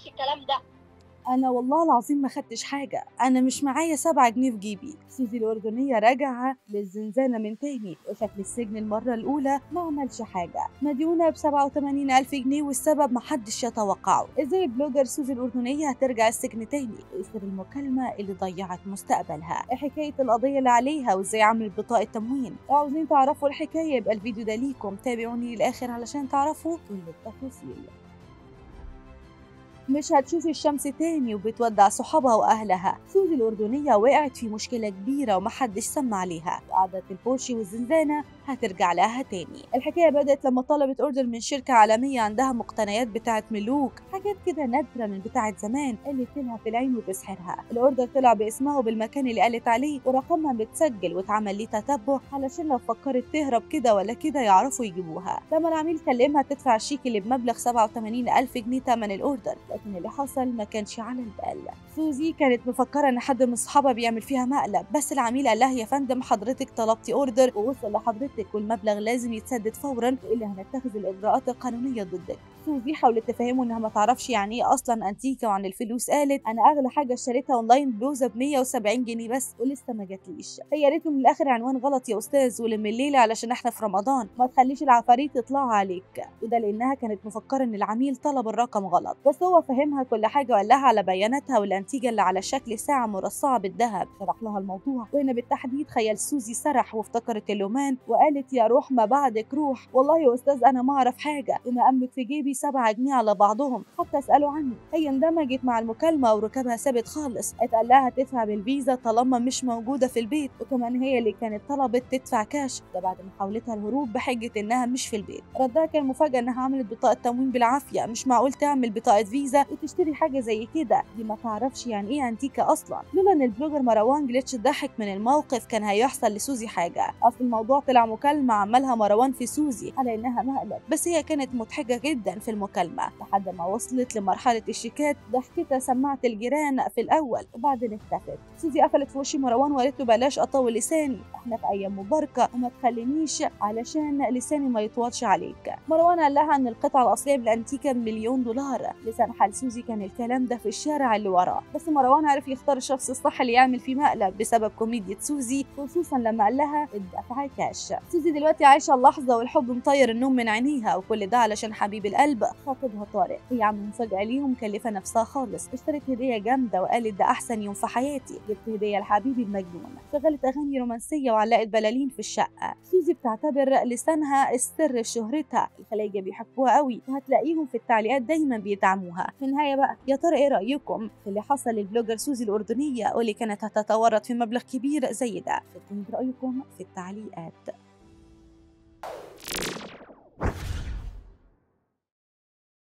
خدتش الكلام ده انا والله العظيم ما خدتش حاجه انا مش معايا سبعة جنيه في جيبي سوزي الاردنيه راجعه للزنزانه من تاني وشكل السجن المره الاولى ما عملش حاجه مديونه ب 87 الف جنيه والسبب محدش يتوقعه ازاي البلوجر سوزي الاردنيه هترجع السجن تاني اثر المكالمه اللي ضيعت مستقبلها إيه حكايه القضيه اللي عليها وازاي عملت بطاقه تموين لو عاوزين تعرفوا الحكايه يبقى الفيديو ده ليكم تابعوني للاخر علشان تعرفوا كل التفاصيل مش هتشوف الشمس تاني وبتودع صحابها واهلها سوزي الاردنيه وقعت في مشكله كبيره ومحدش سمع عليها وقعدت البورشي والزنزانه هترجع لها تاني الحكايه بدات لما طلبت اوردر من شركه عالميه عندها مقتنيات بتاعه ملوك حاجات كده نادره من بتاعه زمان قالت لها في العين وبسحرها الاوردر طلع باسمها وبالمكان اللي قالت عليه ورقمها متسجل واتعمل ليه تتبع علشان لو فكرت تهرب كده ولا كده يعرفوا يجيبوها لما العميل كلمها تدفع الشيك اللي بمبلغ 87 الف جنيه تمن الاوردر لكن اللي حصل ما كانش على البال سوزي كانت مفكره ان حد من اصحابها بيعمل فيها مقلب بس العميل قال لها يا فندم حضرتك طلبتي اوردر ووصل لحضرتك والمبلغ لازم يتسدد فورا والا هنتخذ الاجراءات القانونيه ضدك سوزي حاولت تفهمه انها ما تعرفش يعني ايه اصلا انتيكه وعن الفلوس قالت انا اغلى حاجه اشتريتها اونلاين بلوزه ب 170 جنيه بس ولسه ما جاتليش هي قالت له من الاخر عنوان غلط يا استاذ ولم الليله علشان احنا في رمضان ما تخليش العفاريت يطلعوا عليك وده لانها كانت مفكره ان العميل طلب الرقم غلط بس هو فهمها كل حاجه وقال لها على بياناتها والانتيجه اللي على شكل ساعه مرصعه بالذهب شرح لها الموضوع وهنا بالتحديد خيال سوزي سرح وافتكرت اللومان وقالت يا روح ما بعدك روح والله يا استاذ انا ما اعرف حاجه وما املك في جيبي 7 جنيه على بعضهم حتى اساله عنه هي اندمجت مع المكالمه وركبها ثابت خالص اتقال لها تدفع بالفيزا طالما مش موجوده في البيت وكمان هي اللي كانت طلبت تدفع كاش ده بعد محاولتها الهروب بحجه انها مش في البيت ردها كان مفاجاه انها عملت بطاقه تموين بالعافيه مش معقول تعمل بطاقه فيزا وتشتري حاجه زي كده دي ما تعرفش يعني ايه انتيكه اصلا لولا ان البلوجر مروان جليتش ضحك من الموقف كان هيحصل لسوزي حاجه اصل الموضوع طلع مكالمه عملها مروان في سوزي على انها مقلب بس هي كانت مضحكه جدا في المكالمه لحد ما وصلت لمرحله الشيكات ضحكتها سمعت الجيران في الاول وبعدين اختفت سوزي قفلت في وش مروان وقالت له بلاش اطول لساني احنا في ايام مباركه وما تخلينيش علشان لساني ما يطولش عليك مروان قال لها ان القطعه الاصليه بالانتيكه بمليون دولار لسان حال سوزي كان الكلام ده في الشارع اللي وراه بس مروان عرف يختار الشخص الصح اللي يعمل فيه مقلب بسبب كوميديا سوزي خصوصا لما قال لها الدفع كاش سوزي دلوقتي عايشه اللحظه والحب مطير النوم من عينيها وكل ده علشان حبيب القلب خاطبها طارق هي عم مفاجاه ليهم مكلفه نفسها خالص اشترت هديه جامده وقالت ده احسن يوم في حياتي جبت هديه لحبيبي المجنون شغلت اغاني رومانسيه وعلقت بلالين في الشقه سوزي بتعتبر لسانها السر في شهرتها الخلايجه بيحبوها قوي وهتلاقيهم في التعليقات دايما بيدعموها في النهايه بقى يا ترى ايه رايكم في اللي حصل للبلوجر سوزي الاردنيه واللي كانت هتتورط في مبلغ كبير زي ده شاركوني برايكم في التعليقات